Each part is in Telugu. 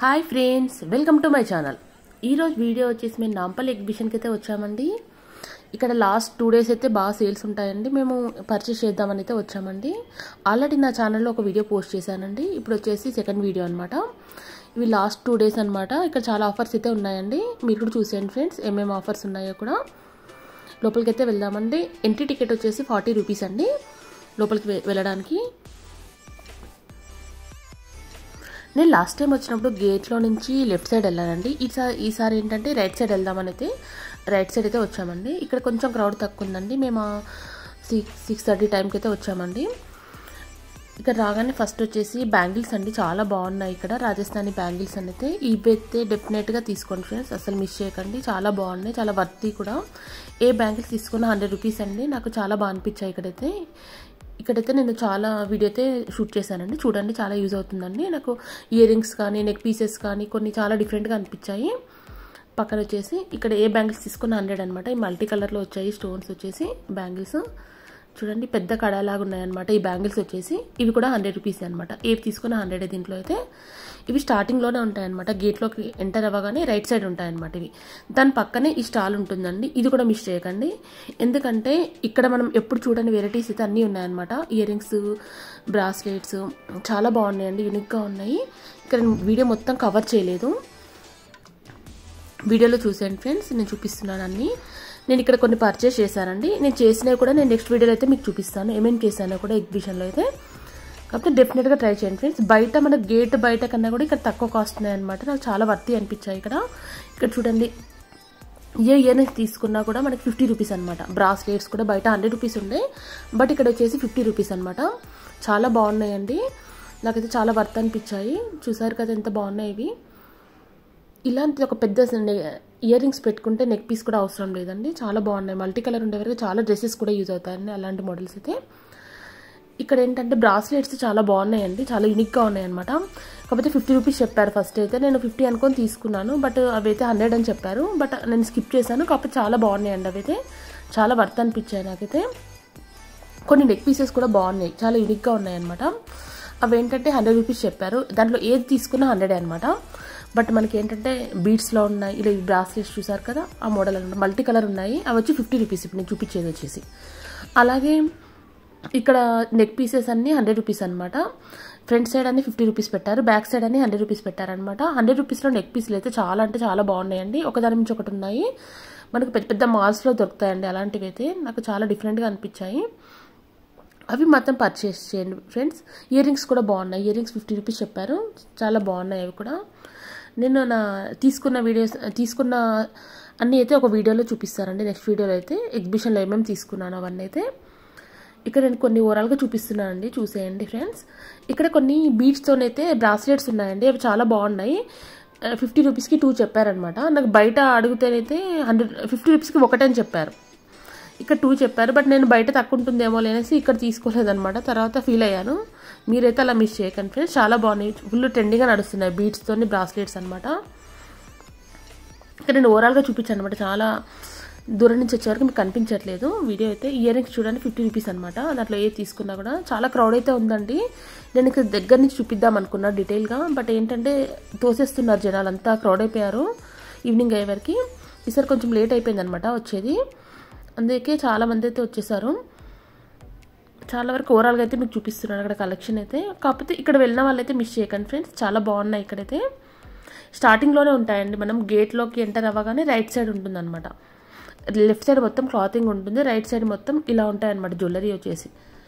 hi friends welcome to my channel ఈరోజు వీడియో వచ్చేసి మేము నాంపల్లి ఎగ్జిబిషన్కి అయితే వచ్చామండి ఇక్కడ లాస్ట్ టూ డేస్ అయితే బాగా సేల్స్ ఉంటాయండి మేము పర్చేస్ చేద్దామని అయితే వచ్చామండి ఆల్రెడీ నా ఛానల్లో ఒక వీడియో పోస్ట్ చేశానండి ఇప్పుడు వచ్చేసి సెకండ్ వీడియో అనమాట ఇవి లాస్ట్ టూ డేస్ అనమాట ఇక్కడ చాలా ఆఫర్స్ అయితే ఉన్నాయండి మీరు కూడా చూసేయండి ఫ్రెండ్స్ ఏమేమి ఆఫర్స్ ఉన్నాయో కూడా లోపలికి అయితే వెళ్దామండి ఎంట్రీ టికెట్ వచ్చేసి ఫార్టీ రూపీస్ అండి లోపలికి వె- వెళ్ళడానికి నేను లాస్ట్ టైం వచ్చినప్పుడు గేట్లో నుంచి లెఫ్ట్ సైడ్ వెళ్ళానండి ఈసారి ఈసారి ఏంటంటే రైట్ సైడ్ వెళ్దామని అయితే రైట్ సైడ్ అయితే వచ్చామండి ఇక్కడ కొంచెం క్రౌడ్ తక్కువ ఉందండి మేము సిక్స్ సిక్స్ థర్టీ టైంకి అయితే వచ్చామండి ఇక్కడ రాగానే ఫస్ట్ వచ్చేసి బ్యాంగిల్స్ అండి చాలా బాగున్నాయి ఇక్కడ రాజస్థానీ బ్యాంగిల్స్ అని అయితే ఇవి అయితే డెఫినెట్గా తీసుకోండి ఫ్రెండ్స్ అసలు మిస్ చేయకండి చాలా బాగున్నాయి చాలా వర్తీ కూడా ఏ బ్యాంగిల్స్ తీసుకున్న హండ్రెడ్ రూపీస్ అండి నాకు చాలా బాగా అనిపించాయి ఇక్కడైతే ఇక్కడైతే నేను చాలా వీడియో అయితే షూట్ చేశానండి చూడండి చాలా యూజ్ అవుతుందండి నాకు ఇయర్ రింగ్స్ కానీ నెక్ పీసెస్ కానీ కొన్ని చాలా డిఫరెంట్గా అనిపించాయి పక్కన వచ్చేసి ఇక్కడ ఏ బ్యాంగిల్స్ తీసుకున్న హండ్రెడ్ అనమాట ఈ మల్టీ కలర్లో వచ్చాయి స్టోన్స్ వచ్చేసి బ్యాంగిల్స్ చూడండి పెద్ద కడాలాగా ఉన్నాయన్నమాట ఈ బ్యాంగిల్స్ వచ్చేసి ఇవి కూడా హండ్రెడ్ రూపీస్ అనమాట ఏవి తీసుకున్న హండ్రెడ్ దీంట్లో అయితే ఇవి స్టార్టింగ్లోనే ఉంటాయన్నమాట గేట్లోకి ఎంటర్ అవ్వగానే రైట్ సైడ్ ఉంటాయన్నమాట ఇవి దాని పక్కనే ఈ స్టాల్ ఉంటుందండి ఇది కూడా మిస్ చేయకండి ఎందుకంటే ఇక్కడ మనం ఎప్పుడు చూడని వెరైటీస్ అయితే అన్నీ ఉన్నాయన్నమాట ఇయర్ రింగ్స్ బ్రాస్లెట్స్ చాలా బాగున్నాయండి యూనిక్గా ఉన్నాయి ఇక్కడ వీడియో మొత్తం కవర్ చేయలేదు వీడియోలో చూసాను ఫ్రెండ్స్ నేను చూపిస్తున్నాను అన్ని నేను ఇక్కడ కొన్ని పర్చేస్ చేశానండి నేను చేసినవి కూడా నేను నెక్స్ట్ వీడియోలో అయితే మీకు చూపిస్తాను ఏమేమి చేశానో కూడా ఎగ్జిబిషన్లో అయితే కాకపోతే డెఫినెట్గా ట్రై చేయండి ఫ్రెండ్స్ బయట మన గేట్ బయట కన్నా కూడా ఇక్కడ తక్కువ కాస్ట్ ఉన్నాయన్నమాట నాకు చాలా వర్తి అనిపించాయి ఇక్కడ ఇక్కడ చూడండి ఏ ఇయర్ రింగ్స్ తీసుకున్నా కూడా మనకి ఫిఫ్టీ రూపీస్ అనమాట బ్రాస్లెట్స్ కూడా బయట హండ్రెడ్ రూపీస్ ఉండే బట్ ఇక్కడ వచ్చేసి ఫిఫ్టీ రూపీస్ అనమాట చాలా బాగున్నాయండి నాకైతే చాలా వర్త్ అనిపించాయి చూసారు కదా ఎంత బాగున్నాయి ఇవి ఇలాంటి ఒక పెద్ద ఇయర్ రింగ్స్ పెట్టుకుంటే నెక్ పీస్ కూడా అవసరం లేదండి చాలా బాగున్నాయి మల్టీ కలర్ ఉండే వరకు చాలా డ్రెస్సెస్ కూడా యూజ్ అవుతాయండి అలాంటి మోడల్స్ అయితే ఇక్కడ ఏంటంటే బ్రాస్లెట్స్ చాలా బాగున్నాయండి చాలా యూనిక్గా ఉన్నాయి అనమాట కాకపోతే ఫిఫ్టీ రూపీస్ చెప్పారు ఫస్ట్ అయితే నేను ఫిఫ్టీ అనుకొని తీసుకున్నాను బట్ అవి అయితే హండ్రెడ్ అని చెప్పారు బట్ నేను స్కిప్ చేశాను కాకపోతే చాలా బాగున్నాయండి అవి అయితే చాలా వర్త్ అనిపించాయి నాకైతే కొన్ని నెక్ పీసెస్ కూడా బాగున్నాయి చాలా యూనిక్గా ఉన్నాయి అనమాట అవి ఏంటంటే హండ్రెడ్ రూపీస్ చెప్పారు దాంట్లో ఏది తీసుకున్నా హండ్రెడ్ అనమాట బట్ మనకి ఏంటంటే బీడ్స్లో ఉన్నాయి ఇలా బ్రాస్లెట్స్ చూసారు కదా ఆ మోడల్ అనమాట మల్టీ కలర్ ఉన్నాయి అవి వచ్చి ఫిఫ్టీ రూపీస్ ఇప్పుడు నేను చూపించేది వచ్చేసి అలాగే ఇక్కడ నెక్ పీసెస్ అన్ని హండ్రెడ్ రూపీస్ అనమాట ఫ్రంట్ సైడ్ అన్ని ఫిఫ్టీ రూపీస్ పెట్టారు బ్యాక్ సైడ్ అన్ని హండ్రెడ్ రూపీస్ పెట్టారనమాట హండ్రెడ్ రూపీస్లో నెక్ పీస్లు అయితే చాలా అంటే చాలా బాగున్నాయండి ఒకదాని నుంచి ఒకటి ఉన్నాయి మనకు పెద్ద పెద్ద మాల్స్లో దొరుకుతాయండి అలాంటివి అయితే నాకు చాలా డిఫరెంట్గా అనిపించాయి అవి మాత్రం పర్చేస్ చేయండి ఫ్రెండ్స్ ఇయర్ రింగ్స్ కూడా బాగున్నాయి ఇయర్ రింగ్స్ ఫిఫ్టీ రూపీస్ చెప్పారు చాలా బాగున్నాయి అవి కూడా నేను నా తీసుకున్న వీడియోస్ తీసుకున్న అన్నీ అయితే ఒక వీడియోలో చూపిస్తానండి నెక్స్ట్ వీడియోలో అయితే ఎగ్జిబిషన్లో ఏమేమి తీసుకున్నాను అవన్నీ అయితే ఇక్కడ నేను కొన్ని ఓవరాల్గా చూపిస్తున్నానండి చూసేయండి ఫ్రెండ్స్ ఇక్కడ కొన్ని బీడ్స్తోనైతే బ్రాస్లెట్స్ ఉన్నాయండి అవి చాలా బాగున్నాయి ఫిఫ్టీ రూపీస్కి టూ చెప్పారనమాట నాకు బయట అడిగితేనైతే హండ్రెడ్ ఫిఫ్టీ రూపీస్కి ఒకటని చెప్పారు ఇక్కడ టూ చెప్పారు బట్ నేను బయట తక్కువ ఉంటుందేమో అనేసి ఇక్కడ తీసుకోలేదనమాట తర్వాత ఫీల్ అయ్యాను మీరైతే అలా మిస్ చేయకండి ఫ్రెండ్స్ చాలా బాగున్నాయి ఫుల్ ట్రెండింగ్గా నడుస్తున్నాయి బీట్స్తోని బ్రాస్లెట్స్ అనమాట ఇక్కడ నేను ఓవరాల్గా చూపించాను అనమాట చాలా దూరం నుంచి వచ్చే వరకు మీకు కనిపించట్లేదు వీడియో అయితే ఇయర్ రింగ్స్ చూడండి ఫిఫ్టీ రూపీస్ అనమాట దాంట్లో ఏ తీసుకున్నా కూడా చాలా క్రౌడ్ అయితే ఉందండి నేను ఇక్కడ దగ్గర నుంచి చూపిద్దాం అనుకున్నా డీటెయిల్గా బట్ ఏంటంటే తోసేస్తున్నారు జనాలు అంతా క్రౌడ్ అయిపోయారు ఈవినింగ్ అయ్యే వరకు ఈసారి కొంచెం లేట్ అయిపోయింది అనమాట వచ్చేది అందుకే చాలా మంది అయితే వచ్చేసారు చాలా వరకు ఓవరాల్గా అయితే మీకు చూపిస్తున్నాను అక్కడ కలెక్షన్ అయితే కాకపోతే ఇక్కడ వెళ్ళిన వాళ్ళైతే మిస్ చేయకండి ఫ్రెండ్స్ చాలా బాగున్నాయి ఇక్కడైతే స్టార్టింగ్లోనే ఉంటాయండి మనం గేట్లోకి ఎంటర్ అవ్వగానే రైట్ సైడ్ ఉంటుందన్నమాట లెఫ్ట్ సైడ్ మొత్తం క్లాతింగ్ ఉంటుంది రైట్ సైడ్ మొత్తం ఇలా ఉంటాయన్నమాట జ్యువెలరీ వచ్చేసి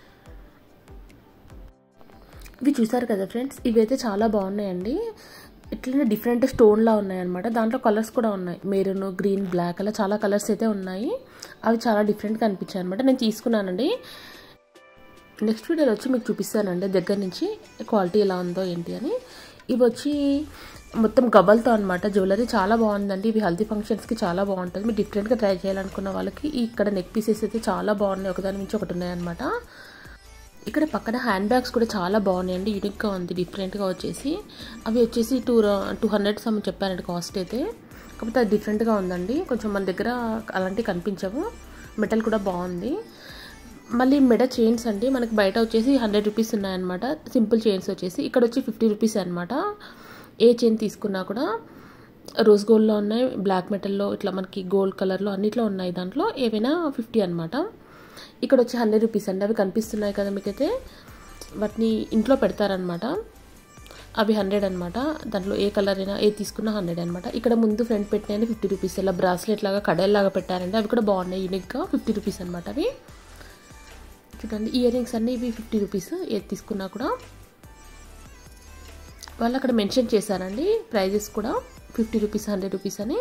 ఇవి చూసారు కదా ఫ్రెండ్స్ ఇవైతే చాలా బాగున్నాయండి ఇట్లనే డిఫరెంట్ స్టోన్లా ఉన్నాయన్నమాట దాంట్లో కలర్స్ కూడా ఉన్నాయి మెరూన్ గ్రీన్ బ్లాక్ అలా చాలా కలర్స్ అయితే ఉన్నాయి అవి చాలా డిఫరెంట్గా అనిపించాయి అనమాట నేను తీసుకున్నానండి నెక్స్ట్ వీడియోలో వచ్చి మీకు చూపిస్తానండి దగ్గర నుంచి క్వాలిటీ ఎలా ఉందో ఏంటి అని ఇవి వచ్చి మొత్తం గబల్తో అనమాట జ్యువెలరీ చాలా బాగుందండి ఇవి హల్దీ ఫంక్షన్స్కి చాలా బాగుంటుంది మీరు డిఫరెంట్గా ట్రై చేయాలనుకున్న వాళ్ళకి ఇక్కడ నెక్ పీసెస్ అయితే చాలా బాగున్నాయి ఒకదాని నుంచి ఒకటి ఉన్నాయన్నమాట ఇక్కడ పక్కన హ్యాండ్ బ్యాగ్స్ కూడా చాలా బాగున్నాయండి యూనిక్గా ఉంది డిఫరెంట్గా వచ్చేసి అవి వచ్చేసి టూ టూ హండ్రెడ్ సమ్ చెప్పారండి కాస్ట్ అయితే కాకపోతే అది డిఫరెంట్గా ఉందండి కొంచెం మన దగ్గర అలాంటివి కనిపించవు మెటల్ కూడా బాగుంది మళ్ళీ మెడ చైన్స్ అండి మనకి బయట వచ్చేసి హండ్రెడ్ రూపీస్ ఉన్నాయన్నమాట సింపుల్ చైన్స్ వచ్చేసి ఇక్కడ వచ్చి ఫిఫ్టీ రూపీస్ అనమాట ఏ చైన్ తీసుకున్నా కూడా రోజ్ గోల్డ్లో ఉన్నాయి బ్లాక్ మెటల్లో ఇట్లా మనకి గోల్డ్ కలర్లో అన్నిట్లో ఉన్నాయి దాంట్లో ఏవైనా ఫిఫ్టీ అనమాట ఇక్కడ వచ్చి హండ్రెడ్ రూపీస్ అండి అవి కనిపిస్తున్నాయి కదా మీకైతే వాటిని ఇంట్లో పెడతారనమాట అవి హండ్రెడ్ అనమాట దాంట్లో ఏ కలర్ అయినా ఏ తీసుకున్నా హండ్రెడ్ అనమాట ఇక్కడ ముందు ఫ్రంట్ పెట్టినాయని ఫిఫ్టీ రూపీస్ ఇలా బ్రాస్లెట్ లాగా కడల్ లాగా పెట్టారండి అవి కూడా బాగున్నాయి యూనిక్గా ఫిఫ్టీ రూపీస్ అనమాట అవి చూడండి ఇయర్ రింగ్స్ అన్నీ ఇవి ఫిఫ్టీ రూపీస్ ఏది తీసుకున్నా కూడా వాళ్ళు అక్కడ మెన్షన్ చేశారండి ప్రైజెస్ కూడా ఫిఫ్టీ రూపీస్ హండ్రెడ్ రూపీస్ అని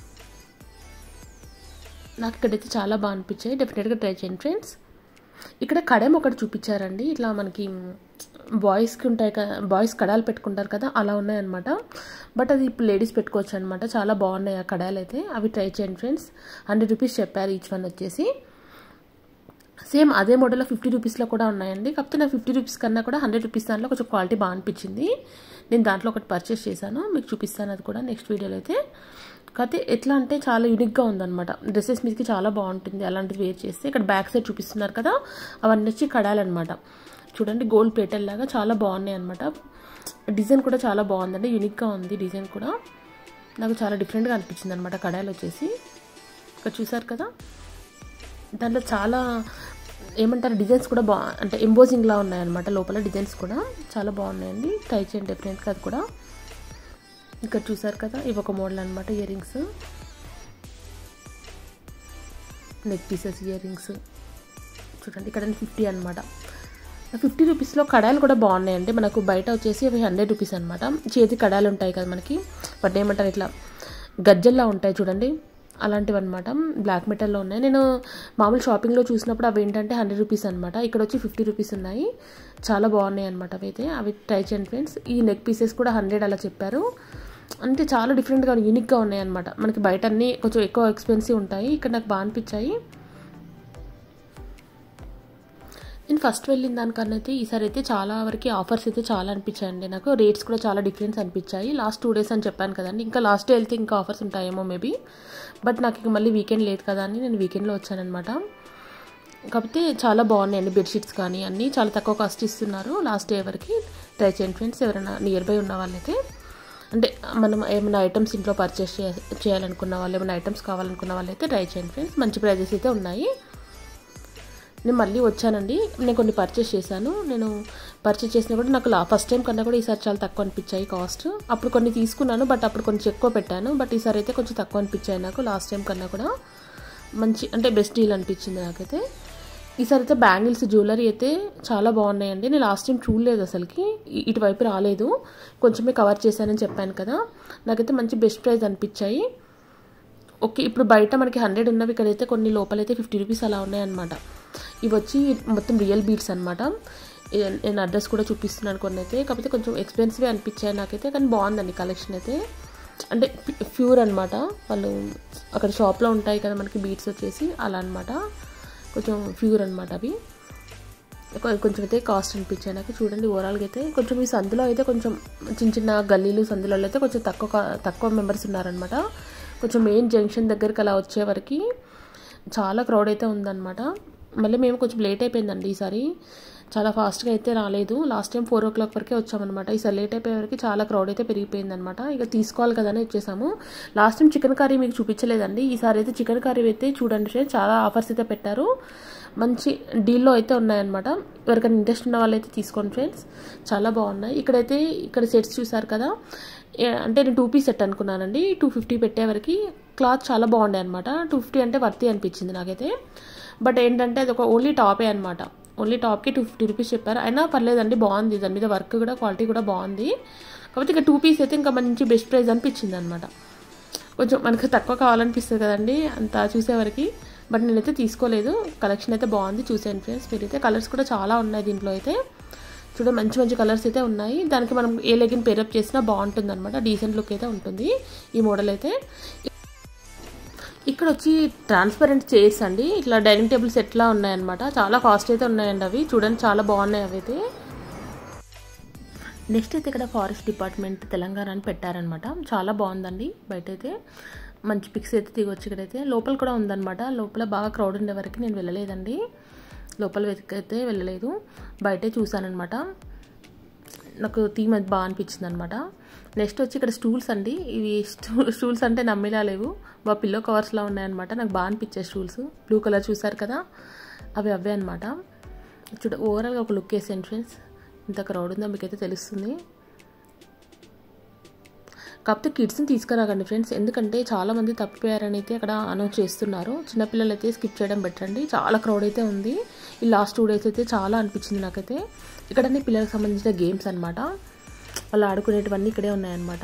నాకు ఇక్కడైతే చాలా బాగా అనిపించాయి డెఫినెట్గా ట్రై చేయండి ఫ్రెండ్స్ ఇక్కడ కడెం ఒకటి చూపించారండి ఇట్లా మనకి బాయ్స్కి ఉంటాయి కదా బాయ్స్ కడాలు పెట్టుకుంటారు కదా అలా ఉన్నాయన్నమాట బట్ అది ఇప్పుడు లేడీస్ పెట్టుకోవచ్చు అనమాట చాలా బాగున్నాయి ఆ కడాలు అయితే అవి ట్రై చేయండి ఫ్రెండ్స్ హండ్రెడ్ రూపీస్ చెప్పారు ఈచ్ వన్ వచ్చేసి సేమ్ అదే మోడల్లో ఫిఫ్టీ రూపీస్లో కూడా ఉన్నాయండి కాకపోతే నాకు ఫిఫ్టీ రూపీస్ కన్నా కూడా హండ్రెడ్ రూపీస్ దాంట్లో కొంచెం క్వాలిటీ బాగా అనిపించింది నేను దాంట్లో ఒకటి పర్చేస్ చేశాను మీకు చూపిస్తాను అది కూడా నెక్స్ట్ వీడియోలో అయితే కాకపోతే ఎట్లా అంటే చాలా యూనిక్గా ఉందన్నమాట డ్రెస్సెస్ మీదకి చాలా బాగుంటుంది అలాంటిది వేర్ చేస్తే ఇక్కడ బ్యాక్ సైడ్ చూపిస్తున్నారు కదా అవన్నీ వచ్చి కడాలన్నమాట చూడండి గోల్డ్ ప్లేటల్ లాగా చాలా బాగున్నాయి అనమాట డిజైన్ కూడా చాలా బాగుందండి యూనిక్గా ఉంది డిజైన్ కూడా నాకు చాలా డిఫరెంట్గా అనిపించింది అనమాట కడాయిలు వచ్చేసి ఇక్కడ చూసారు కదా దాంట్లో చాలా ఏమంటారు డిజైన్స్ కూడా బా అంటే ఎంబోజింగ్లా ఉన్నాయన్నమాట లోపల డిజైన్స్ కూడా చాలా బాగున్నాయండి ట్రై చేయండి డెఫినెట్గా అది కూడా ఇక్కడ చూసారు కదా ఇవి ఒక మోడల్ అనమాట ear rings neck pieces ear rings చూడండి ఇక్కడ ఫిఫ్టీ అనమాట ఫిఫ్టీ రూపీస్లో కడాయిలు కూడా బాగున్నాయండి మనకు బయట వచ్చేసి అవి హండ్రెడ్ రూపీస్ అనమాట చేతి కడాయిలు ఉంటాయి కదా మనకి వాటిని ఏమంటారు ఇట్లా గజ్జల్లా ఉంటాయి చూడండి అలాంటివి అనమాట బ్లాక్ మెటల్లో ఉన్నాయి నేను మామూలు షాపింగ్లో చూసినప్పుడు అవి ఏంటంటే హండ్రెడ్ రూపీస్ అనమాట ఇక్కడ వచ్చి ఫిఫ్టీ రూపీస్ ఉన్నాయి చాలా బాగున్నాయి అనమాట అవి అయితే అవి ట్రై చేయండి ఫ్రెండ్స్ ఈ నెక్ పీసెస్ కూడా హండ్రెడ్ అలా చెప్పారు అంటే చాలా డిఫరెంట్గా యూనిక్గా ఉన్నాయి అనమాట మనకి బయట అన్నీ కొంచెం ఎక్కువ ఎక్స్పెన్సివ్ ఉంటాయి ఇక్కడ నాకు బాగా అనిపించాయి నేను ఫస్ట్ వెళ్ళిన దానికన్నా అయితే ఈసారి అయితే చాలా వరకు ఆఫర్స్ అయితే చాలా అనిపించాయండి నాకు రేట్స్ కూడా చాలా డిఫరెన్స్ అనిపించాయి లాస్ట్ టూ డేస్ అని చెప్పాను కదండి ఇంకా లాస్ట్ డే వెళ్తే ఇంకా ఆఫర్స్ ఉంటాయేమో మేబీ బట్ నాకు ఇక మళ్ళీ వీకెండ్ లేదు కదా అని నేను వీకెండ్లో వచ్చానమాట కాకపోతే చాలా బాగున్నాయండి బెడ్షీట్స్ కానీ అన్నీ చాలా తక్కువ కాస్ట్ ఇస్తున్నారు లాస్ట్ డే వరకు ట్రై చేయండి ఫ్రెండ్స్ ఎవరైనా నియర్ బై ఉన్న వాళ్ళైతే అంటే మనం ఏమైనా ఐటమ్స్ ఇంట్లో పర్చేస్ చేయాలనుకున్న వాళ్ళు ఏమైనా ఐటమ్స్ కావాలనుకున్న వాళ్ళైతే ట్రై చేయండి ఫ్రెండ్స్ మంచి ప్రైజెస్ అయితే ఉన్నాయి నేను మళ్ళీ వచ్చానండి నేను కొన్ని పర్చేస్ చేశాను నేను పర్చేస్ చేసినా కూడా నాకు ఫస్ట్ టైం కన్నా కూడా ఈసారి చాలా తక్కువ అనిపించాయి కాస్ట్ అప్పుడు కొన్ని తీసుకున్నాను బట్ అప్పుడు కొంచెం ఎక్కువ పెట్టాను బట్ ఈసారి అయితే కొంచెం తక్కువ అనిపించాయి నాకు లాస్ట్ టైం కన్నా కూడా మంచి అంటే బెస్ట్ డీల్ అనిపించింది నాకైతే ఈసారి అయితే బ్యాంగిల్స్ జ్యువెలరీ అయితే చాలా బాగున్నాయండి నేను లాస్ట్ టైం చూడలేదు అసలుకి ఇటువైపు రాలేదు కొంచెమే కవర్ చేశానని చెప్పాను కదా నాకైతే మంచి బెస్ట్ ప్రైస్ అనిపించాయి ఓకే ఇప్పుడు బయట మనకి హండ్రెడ్ ఉన్నవి ఇక్కడైతే కొన్ని లోపలైతే ఫిఫ్టీ రూపీస్ అలా ఉన్నాయన్నమాట ఇవి వచ్చి మొత్తం రియల్ బీడ్స్ అనమాట నేను అడ్రస్ కూడా చూపిస్తున్నాను కొన్ని అయితే కాకపోతే కొంచెం ఎక్స్పెన్సివ్ అనిపించాయి నాకైతే కానీ బాగుందండి కలెక్షన్ అయితే అంటే ప్యూర్ అనమాట వాళ్ళు అక్కడ షాప్లో ఉంటాయి కదా మనకి బీడ్స్ వచ్చేసి అలా అనమాట కొంచెం ప్యూర్ అనమాట అవి కొంచెం అయితే కాస్ట్ అనిపించాయి నాకు చూడండి ఓవరాల్గా అయితే కొంచెం ఈ సందులో అయితే కొంచెం చిన్న చిన్న గల్లీలు సందులో అయితే కొంచెం తక్కువ తక్కువ మెంబర్స్ ఉన్నారనమాట కొంచెం మెయిన్ జంక్షన్ దగ్గరికి అలా వచ్చే వరకు చాలా క్రౌడ్ అయితే ఉందన్నమాట మళ్ళీ మేము కొంచెం లేట్ అయిపోయిందండి ఈసారి చాలా ఫాస్ట్గా అయితే రాలేదు last time four o'clock వరకే వచ్చామన్నమాట ఈసారి లేట్ అయిపోయే వరకు చాలా క్రౌడ్ అయితే పెరిగిపోయిందనమాట ఇక తీసుకోవాలి కదా అని వచ్చేసాము లాస్ట్ టైం చికెన్ కర్రీ మీకు చూపించలేదండి ఈసారి అయితే చికెన్ కర్రీ అయితే చూడండి ఫ్రెండ్స్ చాలా ఆఫర్స్ అయితే పెట్టారు మంచి డీల్లో అయితే ఉన్నాయన్నమాట ఎవరికైనా ఇంట్రెస్ట్ ఉన్న వాళ్ళైతే తీసుకోండి ఫ్రెండ్స్ చాలా బాగున్నాయి ఇక్కడైతే ఇక్కడ సెట్స్ చూసారు కదా అంటే నేను టూ పీస్ సెట్ అనుకున్నానండి టూ ఫిఫ్టీ పెట్టే వరకు క్లాత్ చాలా బాగుండే అనమాట టూ ఫిఫ్టీ అంటే వర్తి అనిపించింది నాకైతే బట్ ఏంటంటే అది ఒక ఓన్లీ టాపే అనమాట ఓన్లీ టాప్కి టూ ఫిఫ్టీ రూపీస్ చెప్పారు అయినా పర్లేదండి బాగుంది దాని మీద వర్క్ కూడా క్వాలిటీ కూడా బాగుంది కాకపోతే ఇంకా టూ పీస్ అయితే ఇంకా మంచి బెస్ట్ ప్రైస్ అనిపించింది అనమాట కొంచెం మనకు తక్కువ కావాలనిపిస్తుంది కదండి అంత చూసేవరకు బట్ నేనైతే తీసుకోలేదు కలెక్షన్ అయితే బాగుంది చూసాను ఫ్రెండ్స్ మీరైతే కలర్స్ కూడా చాలా ఉన్నాయి దీంట్లో అయితే చూడ మంచి మంచి కలర్స్ అయితే ఉన్నాయి దానికి మనం ఏ లెగిన్ పేరప్ చేసినా బాగుంటుంది అనమాట డీసెంట్ లుక్ అయితే ఉంటుంది ఈ మోడల్ అయితే ఇక్కడ వచ్చి ట్రాన్స్పరెంట్ చైర్స్ అండి ఇట్లా డైనింగ్ టేబుల్స్ ఎట్లా ఉన్నాయన్నమాట చాలా కాస్ట్ అయితే ఉన్నాయండి అవి చూడండి చాలా బాగున్నాయి అవి అయితే నెక్స్ట్ అయితే ఇక్కడ ఫారెస్ట్ డిపార్ట్మెంట్ తెలంగాణ అని పెట్టారనమాట చాలా బాగుందండి బయట అయితే మంచి పిక్స్ అయితే దిగొచ్చు ఇక్కడైతే లోపల కూడా ఉందన్నమాట లోపల బాగా క్రౌడ్ ఉండే వరకు నేను వెళ్ళలేదండి లోపల వెతికైతే వెళ్ళలేదు బయటే చూశానమాట నాకు థీమ్ అది బాగా అనిపించింది అనమాట నెక్స్ట్ వచ్చి ఇక్కడ స్టూల్స్ అండి ఇవి స్టూ స్టూల్స్ అంటే నమ్మేలా లేవు బా పిల్లో కవర్స్లా ఉన్నాయన్నమాట నాకు బాగా అనిపించాయి స్టూల్స్ బ్లూ కలర్ చూసారు కదా అవి అవే అనమాట చూడ ఓవరాల్గా ఒక లుక్ వేసాను ఫ్రెండ్స్ ఇంత క్రౌడ్ ఉందో మీకైతే తెలుస్తుంది కాకపోతే కిడ్స్ని తీసుకురాకండి ఫ్రెండ్స్ ఎందుకంటే చాలామంది తప్పిపోయారని అయితే అక్కడ అనౌన్స్ చేస్తున్నారు చిన్నపిల్లలు అయితే స్కిప్ చేయడం బెటర్ అండి చాలా క్రౌడ్ అయితే ఉంది ఈ లాస్ట్ టూ డేస్ అయితే చాలా అనిపించింది నాకైతే ఇక్కడ అన్ని పిల్లలకు సంబంధించిన గేమ్స్ అనమాట వాళ్ళు ఆడుకునేటివన్నీ ఇక్కడే ఉన్నాయన్నమాట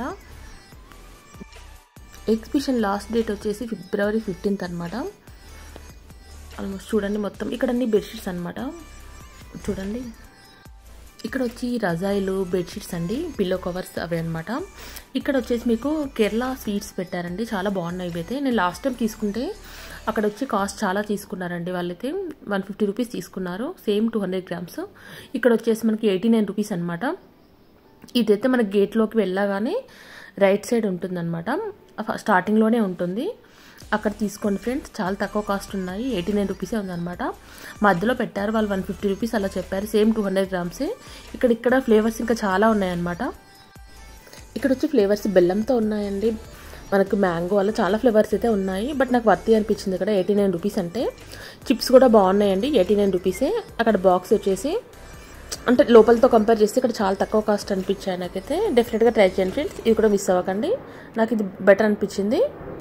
ఎగ్జిబిషన్ లాస్ట్ డేట్ వచ్చేసి ఫిబ్రవరి ఫిఫ్టీన్త్ అనమాట ఆల్మోస్ట్ చూడండి మొత్తం ఇక్కడ అన్ని బెడ్షీట్స్ అనమాట చూడండి ఇక్కడ వచ్చి రజాయిలు బెడ్షీట్స్ అండి పిల్లో కవర్స్ అవే అనమాట ఇక్కడ వచ్చేసి మీకు కేరళ స్వీట్స్ పెట్టారండి చాలా బాగున్నాయి ఇవైతే నేను లాస్ట్ టైం తీసుకుంటే అక్కడ వచ్చి కాస్ట్ చాలా తీసుకున్నారండి వాళ్ళైతే వన్ ఫిఫ్టీ రూపీస్ తీసుకున్నారు సేమ్ టూ హండ్రెడ్ గ్రామ్స్ ఇక్కడ వచ్చేసి మనకి ఎయిటీ నైన్ రూపీస్ అనమాట ఇదైతే మన గేట్లోకి వెళ్ళగానే రైట్ సైడ్ ఉంటుందన్నమాట స్టార్టింగ్లోనే ఉంటుంది అక్కడ తీసుకోండి ఫ్రెండ్స్ చాలా తక్కువ కాస్ట్ ఉన్నాయి ఎయిటీ నైన్ రూపీసే ఉందన్నమాట మధ్యలో పెట్టారు వాళ్ళు వన్ ఫిఫ్టీ రూపీస్ అలా చెప్పారు సేమ్ టూ హండ్రెడ్ గ్రామ్సే ఇక్కడ ఇక్కడ ఫ్లేవర్స్ ఇంకా చాలా ఉన్నాయన్నమాట ఇక్కడ వచ్చి ఫ్లేవర్స్ బెల్లంతో ఉన్నాయండి మనకు మ్యాంగో అలా చాలా ఫ్లేవర్స్ అయితే ఉన్నాయి బట్ నాకు వర్తి అనిపించింది ఇక్కడ ఎయిటీ నైన్ రూపీస్ అంటే చిప్స్ కూడా బాగున్నాయండి ఎయిటీ నైన్ రూపీసే అక్కడ బాక్స్ వచ్చేసి అంటే లోపలతో కంపేర్ చేస్తే ఇక్కడ చాలా తక్కువ కాస్ట్ అనిపించాయి నాకైతే డెఫినెట్గా ట్రై చేయండి ఫ్రెండ్స్ ఇది కూడా మిస్ అవ్వకండి నాకు ఇది బెటర్ అనిపించింది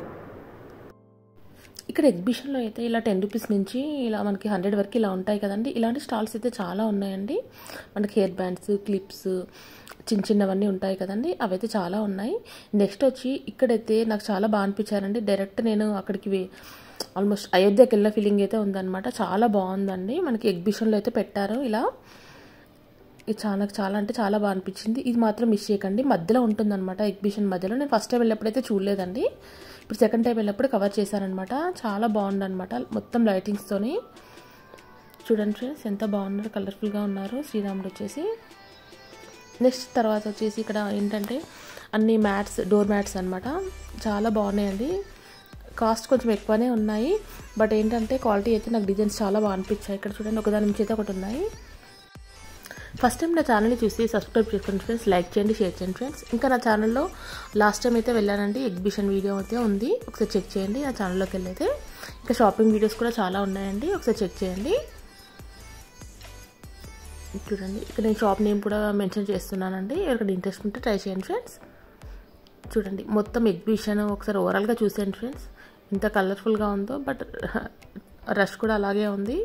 ఇక్కడ ఎగ్జిబిషన్లో అయితే ఇలా టెన్ రూపీస్ నుంచి ఇలా మనకి హండ్రెడ్ వరకు ఇలా ఉంటాయి కదండి ఇలాంటి స్టాల్స్ అయితే చాలా ఉన్నాయండి మనకి హెయిర్ బ్యాండ్స్ క్లిప్స్ చిన్న చిన్నవన్నీ ఉంటాయి కదండి అవైతే చాలా ఉన్నాయి నెక్స్ట్ వచ్చి ఇక్కడైతే నాకు చాలా బాగా అనిపించారండి డైరెక్ట్ నేను అక్కడికి ఆల్మోస్ట్ అయోధ్యకి వెళ్ళిన ఫీలింగ్ అయితే ఉందన్నమాట చాలా బాగుందండి మనకి ఎగ్జిబిషన్లో అయితే పెట్టారు ఇలా ఇది చాలా చాలా అంటే చాలా బాగా అనిపించింది ఇది మాత్రం మిస్ చేయకండి మధ్యలో ఉంటుందన్నమాట ఎగ్జిబిషన్ మధ్యలో నేను ఫస్ట్ టైం వెళ్ళినప్పుడైతే చూడలేదండి ఇప్పుడు సెకండ్ టైం వెళ్ళినప్పుడు కవర్ చేశారనమాట చాలా బాగుందన్నమాట మొత్తం లైటింగ్స్తోని చూడండి ఫ్రెండ్స్ ఎంత బాగున్నారు కలర్ఫుల్గా ఉన్నారు శ్రీరాముడు వచ్చేసి నెక్స్ట్ తర్వాత వచ్చేసి ఇక్కడ ఏంటంటే అన్ని మ్యాట్స్ డోర్ మ్యాట్స్ అనమాట చాలా బాగున్నాయండి కాస్ట్ కొంచెం ఎక్కువనే ఉన్నాయి బట్ ఏంటంటే క్వాలిటీ అయితే నాకు డిజైన్స్ చాలా బాగా అనిపించాయి ఇక్కడ చూడండి ఒకదాని నుంచి అయితే ఒకటి ఉన్నాయి ఫస్ట్ టైం నా ఛానల్ని చూసి సబ్స్క్రైబ్ చేసుకోండి ఫ్రెండ్స్ లైక్ చేయండి షేర్ చేయండి ఫ్రెండ్స్ ఇంకా నా ఛానల్లో లాస్ట్ టైం అయితే వెళ్ళానండి ఎగ్జిబిషన్ వీడియో అయితే ఉంది ఒకసారి చెక్ చేయండి ఆ ఛానల్లోకి వెళ్ళైతే ఇంకా షాపింగ్ వీడియోస్ కూడా చాలా ఉన్నాయండి ఒకసారి చెక్ చేయండి చూడండి ఇక్కడ నేను షాప్ నేమ్ కూడా మెన్షన్ చేస్తున్నానండి ఎవరికైనా ఇంట్రెస్ట్ ఉంటే ట్రై చేయండి ఫ్రెండ్స్ చూడండి మొత్తం ఎగ్జిబిషన్ ఒకసారి ఓవరాల్గా చూసేయండి ఫ్రెండ్స్ ఇంత కలర్ఫుల్గా ఉందో బట్ రష్ కూడా అలాగే ఉంది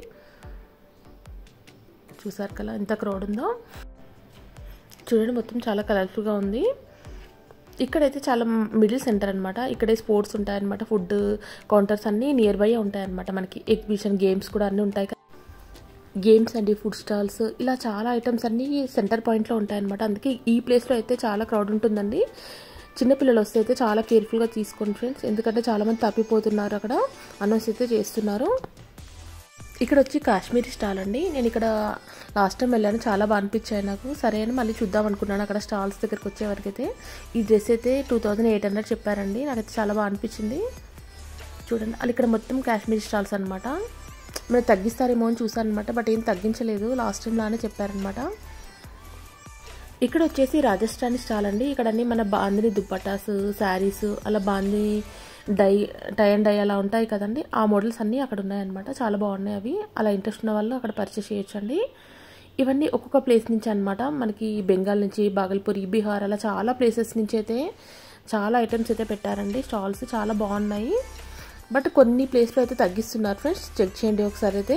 చూసారు కదా ఎంత క్రౌడ్ ఉందో చూడండి మొత్తం చాలా కలర్ఫుల్గా ఉంది ఇక్కడైతే చాలా మిడిల్ సెంటర్ అనమాట ఇక్కడే స్పోర్ట్స్ ఉంటాయన్నమాట ఫుడ్ కౌంటర్స్ అన్నీ నియర్ బై ఉంటాయన్నమాట మనకి ఎగ్జిబిషన్ గేమ్స్ కూడా అన్నీ ఉంటాయి గేమ్స్ అండి ఫుడ్ స్టాల్స్ ఇలా చాలా ఐటమ్స్ అన్నీ సెంటర్ పాయింట్లో ఉంటాయన్నమాట అందుకే ఈ ప్లేస్లో అయితే చాలా క్రౌడ్ ఉంటుందండి చిన్నపిల్లలు వస్తే అయితే చాలా కేర్ఫుల్గా తీసుకోండి ఫ్రెండ్స్ ఎందుకంటే చాలామంది తప్పిపోతున్నారు అక్కడ అనౌన్స్ అయితే చేస్తున్నారు ఇక్కడ వచ్చి కాశ్మీరీ స్టాల్ అండి నేను ఇక్కడ లాస్ట్ టైం వెళ్ళాను చాలా బాగా అనిపించాయి నాకు సరే అని మళ్ళీ చూద్దాం అనుకున్నాను అక్కడ స్టాల్స్ దగ్గరికి వచ్చే వరకు అయితే ఈ డ్రెస్ అయితే టూ థౌజండ్ ఎయిట్ హండ్రెడ్ చెప్పారండి నాకైతే చాలా బాగా అనిపించింది చూడండి అది ఇక్కడ మొత్తం కాశ్మీరీ స్టాల్స్ అనమాట మీరు తగ్గిస్తారేమో అని చూసాను అనమాట బట్ ఏం తగ్గించలేదు లాస్ట్ టైం లానే చెప్పారనమాట ఇక్కడ వచ్చేసి రాజస్థానీ స్టాల్ అండి ఇక్కడ అన్ని మన బాందిని దుప్పటాస్ శారీస్ అలా బాంది డై టై అండ్ డై అలా ఉంటాయి కదండి ఆ మోడల్స్ అన్నీ అక్కడ ఉన్నాయన్నమాట చాలా బాగున్నాయి అవి అలా ఇంట్రెస్ట్ ఉన్న వాళ్ళు అక్కడ పర్చేస్ చేయొచ్చండి ఇవన్నీ ఒక్కొక్క ప్లేస్ నుంచి అనమాట మనకి బెంగాల్ నుంచి బాగల్పూర్ బీహార్ అలా చాలా ప్లేసెస్ నుంచి అయితే చాలా ఐటమ్స్ అయితే పెట్టారండి స్టాల్స్ చాలా బాగున్నాయి బట్ కొన్ని ప్లేస్లో అయితే తగ్గిస్తున్నారు ఫ్రెండ్స్ చెక్ చేయండి ఒకసారి అయితే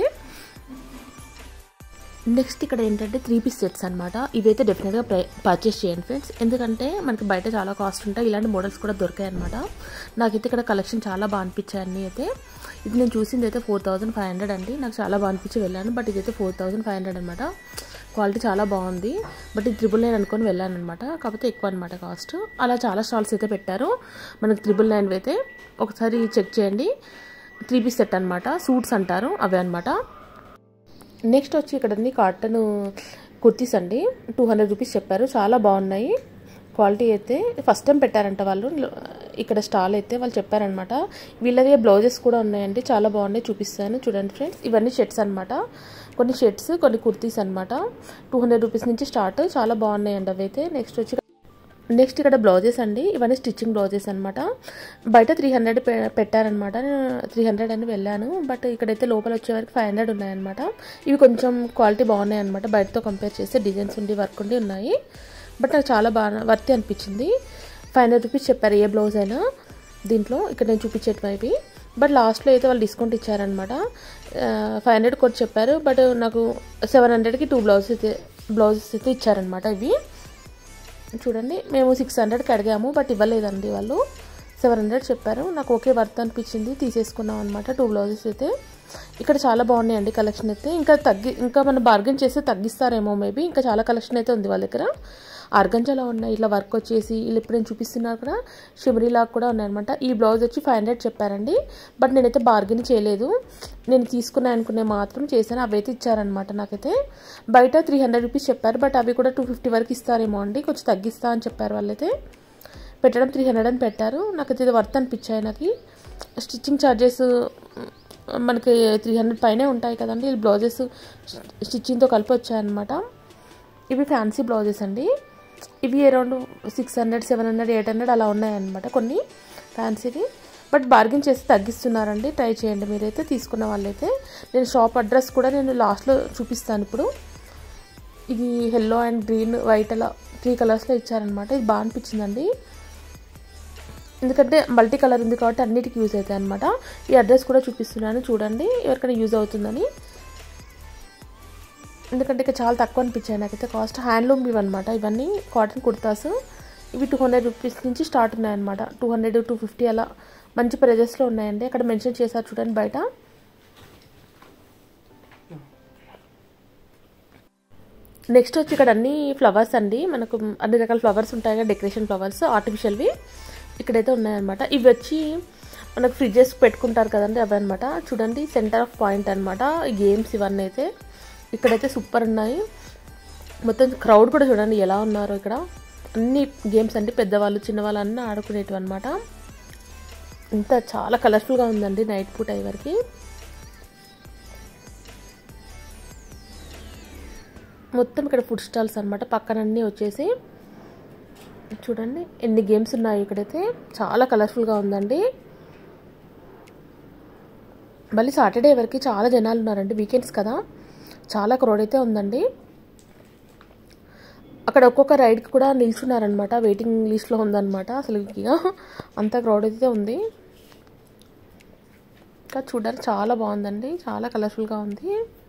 నెక్స్ట్ ఇక్కడ ఏంటంటే త్రీ పీస్ సెట్స్ అనమాట ఇవైతే డెఫినెట్గా పర్చేస్ చేయండి ఫ్రెండ్స్ ఎందుకంటే మనకి బయట చాలా కాస్ట్ ఉంటాయి ఇలాంటి మోడల్స్ కూడా దొరికాయి అనమాట నాకైతే ఇక్కడ కలెక్షన్ చాలా బాగా అనిపించాయి అన్నీ అయితే ఇది నేను చూసింది అయితే ఫోర్ థౌసండ్ ఫైవ్ హండ్రెడ్ అండి నాకు చాలా బాగా అనిపించి వెళ్ళాను బట్ ఇదైతే ఫోర్ థౌసండ్ ఫైవ్ హండ్రెడ్ అనమాట క్వాలిటీ చాలా బాగుంది బట్ ఇది త్రిబుల్ నైన్ అనుకొని వెళ్ళాను అనమాట కాకపోతే ఎక్కువ అనమాట కాస్ట్ అలా చాలా స్టాల్స్ అయితే పెట్టారు మనకి త్రిబుల్ నైన్ అయితే ఒకసారి చెక్ చేయండి త్రీ పీస్ సెట్ అనమాట సూట్స్ అంటారు అవే అనమాట నెక్స్ట్ వచ్చి ఇక్కడ కాటన్ కుర్తీస్ అండి టూ హండ్రెడ్ రూపీస్ చెప్పారు చాలా బాగున్నాయి క్వాలిటీ అయితే ఫస్ట్ టైం పెట్టారంట వాళ్ళు ఇక్కడ స్టాల్ అయితే వాళ్ళు చెప్పారనమాట వీళ్ళది బ్లౌజెస్ కూడా ఉన్నాయండి చాలా బాగున్నాయి చూపిస్తాను చూడండి ఫ్రెండ్స్ ఇవన్నీ షర్ట్స్ అనమాట కొన్ని షర్ట్స్ కొన్ని కుర్తీస్ అనమాట టూ హండ్రెడ్ రూపీస్ నుంచి స్టార్ట్ చాలా బాగున్నాయండి అవి అయితే నెక్స్ట్ వచ్చి నెక్స్ట్ ఇక్కడ బ్లౌజెస్ అండి ఇవన్నీ స్టిచ్చింగ్ బ్లౌజెస్ అనమాట బయట త్రీ హండ్రెడ్ పెట్టారనమాట త్రీ హండ్రెడ్ అని వెళ్ళాను బట్ ఇక్కడైతే లోపల వచ్చే వరకు ఫైవ్ హండ్రెడ్ ఉన్నాయన్నమాట ఇవి కొంచెం క్వాలిటీ బాగున్నాయి అనమాట బయటతో కంపేర్ చేస్తే డిజైన్స్ ఉండి వర్క్ ఉండి ఉన్నాయి బట్ నాకు చాలా బాగా వర్తి అనిపించింది ఫైవ్ హండ్రెడ్ రూపీస్ చెప్పారు ఏ బ్లౌజ్ అయినా దీంట్లో ఇక్కడ నేను చూపించేటివి బట్ లాస్ట్లో అయితే వాళ్ళు డిస్కౌంట్ ఇచ్చారనమాట ఫైవ్ హండ్రెడ్ కొట్టి చెప్పారు బట్ నాకు సెవెన్ హండ్రెడ్కి టూ బ్లౌజెస్ అయితే బ్లౌజెస్ అయితే ఇచ్చారనమాట ఇవి చూడండి మేము సిక్స్ హండ్రెడ్కి అడిగాము బట్ ఇవ్వలేదండి వాళ్ళు సెవెన్ హండ్రెడ్ చెప్పారు నాకు ఓకే వర్త్ అనిపించింది తీసేసుకున్నాం అనమాట టూ బ్లౌజెస్ అయితే ఇక్కడ చాలా బాగున్నాయండి కలెక్షన్ అయితే ఇంకా తగ్గి ఇంకా మనం బార్గెన్ చేస్తే తగ్గిస్తారేమో మేబీ ఇంకా చాలా కలెక్షన్ అయితే ఉంది వాళ్ళ దగ్గర ఆర్గంజాలో ఉన్నాయి ఇట్లా వర్క్ వచ్చేసి వీళ్ళు ఇప్పుడు నేను చూపిస్తున్నారు కూడా షిమరీలాగా కూడా ఉన్నాయన్నమాట ఈ బ్లౌజ్ వచ్చి ఫైవ్ హండ్రెడ్ చెప్పారండి బట్ నేనైతే బార్గెన్ చేయలేదు నేను తీసుకున్నాను అనుకునే మాత్రం చేశాను అవి అయితే ఇచ్చారనమాట నాకైతే బయట త్రీ హండ్రెడ్ రూపీస్ చెప్పారు బట్ అవి కూడా టూ ఫిఫ్టీ వరకు ఇస్తారేమో అండి కొంచెం తగ్గిస్తా అని చెప్పారు వాళ్ళైతే పెట్టడం త్రీ హండ్రెడ్ అని పెట్టారు నాకైతే ఇది వర్త్ అనిపించాయి నాకు స్టిచ్చింగ్ ఛార్జెస్ మనకి త్రీ హండ్రెడ్ పైనే ఉంటాయి కదండి ఈ బ్లౌజెస్ స్టిచ్చింగ్తో కలిపి వచ్చాయన్నమాట ఇవి ఫ్యాన్సీ బ్లౌజెస్ అండి ఇవి around six hundred seven hundred eight hundred అలా ఉన్నాయన్నమాట కొన్ని ఫ్యాన్సీవి బట్ బార్గెన్ చేసి తగ్గిస్తున్నారండి ట్రై చేయండి మీరైతే తీసుకున్న వాళ్ళైతే నేను షాప్ అడ్రస్ కూడా నేను లాస్ట్లో చూపిస్తాను ఇప్పుడు ఇది ఎల్లో అండ్ గ్రీన్ వైట్ అలా త్రీ కలర్స్లో ఇచ్చారనమాట ఇది బాగా అనిపించిందండి ఎందుకంటే మల్టీ కలర్ ఉంది కాబట్టి అన్నిటికీ యూజ్ అవుతాయి అనమాట ఈ అడ్రస్ కూడా చూపిస్తున్నాను చూడండి ఎవరికైనా యూజ్ అవుతుందని ఎందుకంటే ఇక చాలా తక్కువ అనిపించాయి నాకైతే కాస్ట్ హ్యాండ్లూమ్ ఇవి అనమాట ఇవన్నీ కాటన్ కుర్తాస్ ఇవి టూ హండ్రెడ్ రూపీస్ నుంచి స్టార్ట్ ఉన్నాయన్నమాట టూ హండ్రెడ్ టూ ఫిఫ్టీ అలా మంచి ప్రైజెస్లో ఉన్నాయండి అక్కడ మెన్షన్ చేశారు చూడండి బయట నెక్స్ట్ వచ్చి ఇక్కడ అన్ని ఫ్లవర్స్ అండి మనకు అన్ని రకాల ఫ్లవర్స్ ఉంటాయి కదా డెకరేషన్ ఫ్లవర్స్ ఆర్టిఫిషియల్వి ఇక్కడైతే ఉన్నాయన్నమాట ఇవి వచ్చి మనకు ఫ్రిడ్జెస్ పెట్టుకుంటారు కదండి అవి అనమాట చూడండి సెంటర్ ఆఫ్ పాయింట్ అనమాట గేమ్స్ ఇవన్నీ అయితే ఇక్కడైతే సూపర్ ఉన్నాయి మొత్తం క్రౌడ్ కూడా చూడండి ఎలా ఉన్నారో ఇక్కడ అన్ని గేమ్స్ అంటే పెద్దవాళ్ళు చిన్నవాళ్ళు అన్నీ ఆడుకునేటివి అనమాట ఇంత చాలా కలర్ఫుల్గా ఉందండి నైట్ పూట వరకు మొత్తం ఇక్కడ ఫుడ్ స్టాల్స్ అనమాట పక్కన అన్నీ వచ్చేసి చూడండి ఎన్ని గేమ్స్ ఉన్నాయి ఇక్కడైతే చాలా కలర్ఫుల్గా ఉందండి మళ్ళీ సాటర్డే వరకు చాలా జనాలు ఉన్నారండి వీకెండ్స్ కదా చాలా క్రౌడ్ అయితే ఉందండి అక్కడ ఒక్కొక్క రైడ్కి కూడా నిల్చున్నారనమాట వెయిటింగ్ లిస్ట్లో ఉందన్నమాట అసలు ఇక అంత క్రౌడ్ అయితే ఉంది ఇంకా చూడడానికి చాలా బాగుందండి చాలా కలర్ఫుల్గా ఉంది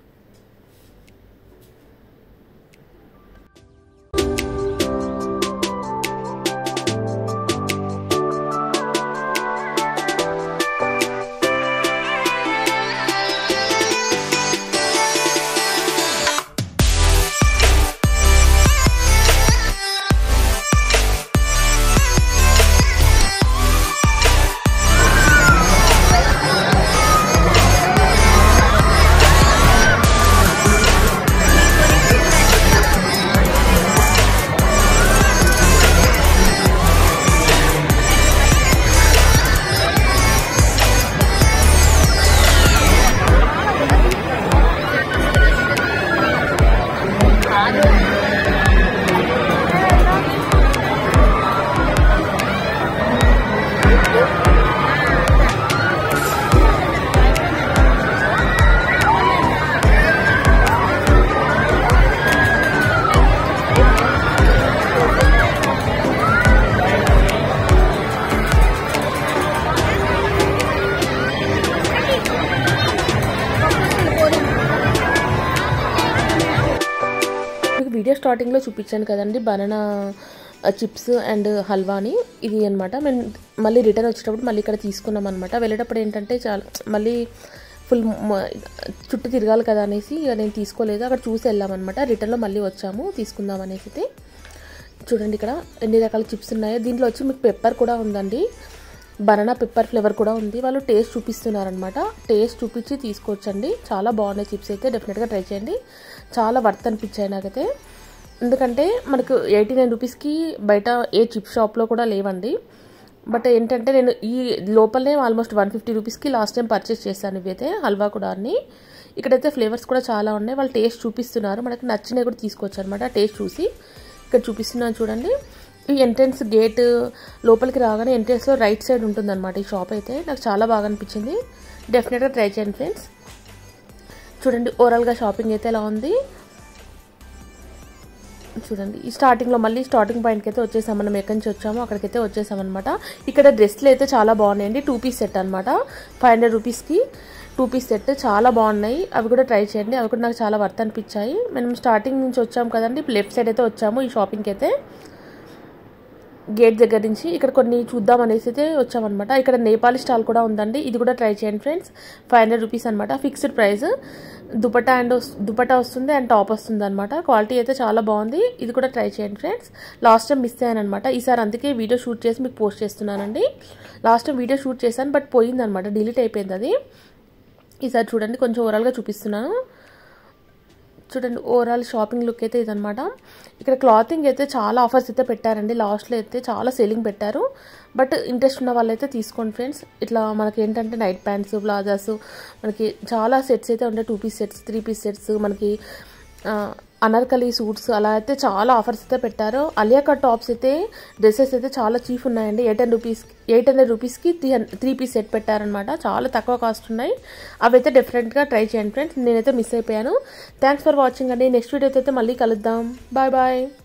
మీకు వీడియో స్టార్టింగ్లో చూపించాను కదండి బనానా చిప్స్ అండ్ హల్వాని ఇది అనమాట మేము మళ్ళీ రిటర్న్ వచ్చేటప్పుడు మళ్ళీ ఇక్కడ తీసుకున్నాం అనమాట వెళ్ళేటప్పుడు ఏంటంటే చాలా మళ్ళీ ఫుల్ చుట్టూ తిరగాలి కదా అనేసి ఇక నేను తీసుకోలేదు అక్కడ చూసి వెళ్ళామన్నమాట రిటర్న్లో మళ్ళీ వచ్చాము తీసుకుందాం అనేసి అయితే చూడండి ఇక్కడ ఎన్ని రకాల చిప్స్ ఉన్నాయో దీంట్లో వచ్చి మీకు పెప్పర్ కూడా ఉందండి బనానా పెప్పర్ ఫ్లేవర్ కూడా ఉంది వాళ్ళు టేస్ట్ చూపిస్తున్నారనమాట టేస్ట్ చూపించి తీసుకోవచ్చండి చాలా బాగున్నాయి చిప్స్ అయితే డెఫినెట్గా ట్రై చేయండి చాలా వర్త్ అనిపించాయి నాకైతే ఎందుకంటే మనకు ఎయిటీ నైన్ రూపీస్కి బయట ఏ చిప్ షాప్లో కూడా లేవండి బట్ ఏంటంటే నేను ఈ లోపలనే ఆల్మోస్ట్ వన్ ఫిఫ్టీ రూపీస్కి లాస్ట్ టైం పర్చేస్ చేశాను ఇవైతే హల్వా కూడా అన్ని ఇక్కడైతే ఫ్లేవర్స్ కూడా చాలా ఉన్నాయి వాళ్ళు టేస్ట్ చూపిస్తున్నారు మనకి నచ్చినవి కూడా తీసుకోవచ్చు అనమాట టేస్ట్ చూసి ఇక్కడ చూపిస్తున్నాను చూడండి ఈ ఎంట్రన్స్ గేట్ లోపలికి రాగానే ఎంట్రన్స్లో రైట్ సైడ్ ఉంటుందన్నమాట ఈ షాప్ అయితే నాకు చాలా బాగా అనిపించింది డెఫినెట్గా ట్రై చేయండి ఫ్రెండ్స్ చూడండి ఓవరాల్గా షాపింగ్ అయితే ఎలా ఉంది చూడండి ఈ స్టార్టింగ్లో మళ్ళీ స్టార్టింగ్ పాయింట్కి అయితే వచ్చేసాం మనం ఎక్కడి నుంచి వచ్చామో అక్కడికైతే వచ్చేసామన్నమాట ఇక్కడ డ్రెస్లు అయితే చాలా బాగున్నాయండి టూ పీస్ సెట్ అనమాట ఫైవ్ హండ్రెడ్ రూపీస్కి టూ పీస్ సెట్ చాలా బాగున్నాయి అవి కూడా ట్రై చేయండి అవి కూడా నాకు చాలా వర్త్ అనిపించాయి మనం స్టార్టింగ్ నుంచి వచ్చాము కదండి లెఫ్ట్ సైడ్ అయితే వచ్చాము ఈ షాపింగ్కి అయితే గేట్ దగ్గర నుంచి ఇక్కడ కొన్ని చూద్దాం అనేసి అయితే వచ్చామన్నమాట ఇక్కడ నేపాలి స్టాల్ కూడా ఉందండి ఇది కూడా ట్రై చేయండి ఫ్రెండ్స్ ఫైవ్ హండ్రెడ్ రూపీస్ అనమాట fixed price dupatta and dupatta వస్తుంది అండ్ టాప్ వస్తుంది అనమాట క్వాలిటీ అయితే చాలా బాగుంది ఇది కూడా ట్రై చేయండి ఫ్రెండ్స్ లాస్ట్ టైం మిస్ అయ్యాను అనమాట ఈసారి అందుకే వీడియో షూట్ చేసి మీకు పోస్ట్ చేస్తున్నానండి లాస్ట్ టైం వీడియో షూట్ చేశాను బట్ పోయిందనమాట డిలీట్ అయిపోయింది అది ఈసారి చూడండి కొంచెం ఓవరాల్గా చూపిస్తున్నాను చూడండి ఓవరాల్ షాపింగ్ లుక్ అయితే ఇదనమాట ఇక్కడ క్లాతింగ్ అయితే చాలా ఆఫర్స్ అయితే పెట్టారండి లాస్ట్లో అయితే చాలా సెల్లింగ్ పెట్టారు బట్ ఇంట్రెస్ట్ ఉన్న వాళ్ళైతే తీసుకోండి ఫ్రెండ్స్ ఇట్లా మనకి ఏంటంటే నైట్ ప్యాంట్స్ ప్లాజాస్ మనకి చాలా సెట్స్ అయితే ఉంటాయి two piece sets three piece sets మనకి అనార్కలి సూట్స్ అలా అయితే చాలా ఆఫర్స్ అయితే పెట్టారు అలియా కట్ టాప్స్ అయితే డ్రెస్సెస్ అయితే చాలా చీప్ ఉన్నాయండి eight hundred rupees eight hundred రూపీస్కి త్రీ త్రీ పీస్ సెట్ పెట్టారనమాట చాలా తక్కువ కాస్ట్ ఉన్నాయి అవి అయితే డిఫరెంట్గా ట్రై చేయండి ఫ్రెండ్స్ నేనైతే మిస్ అయిపోయాను థ్యాంక్స్ ఫర్ వాచింగ్ అండి నెక్స్ట్ వీడియోతో అయితే మళ్ళీ కలుద్దాం బాయ్ బాయ్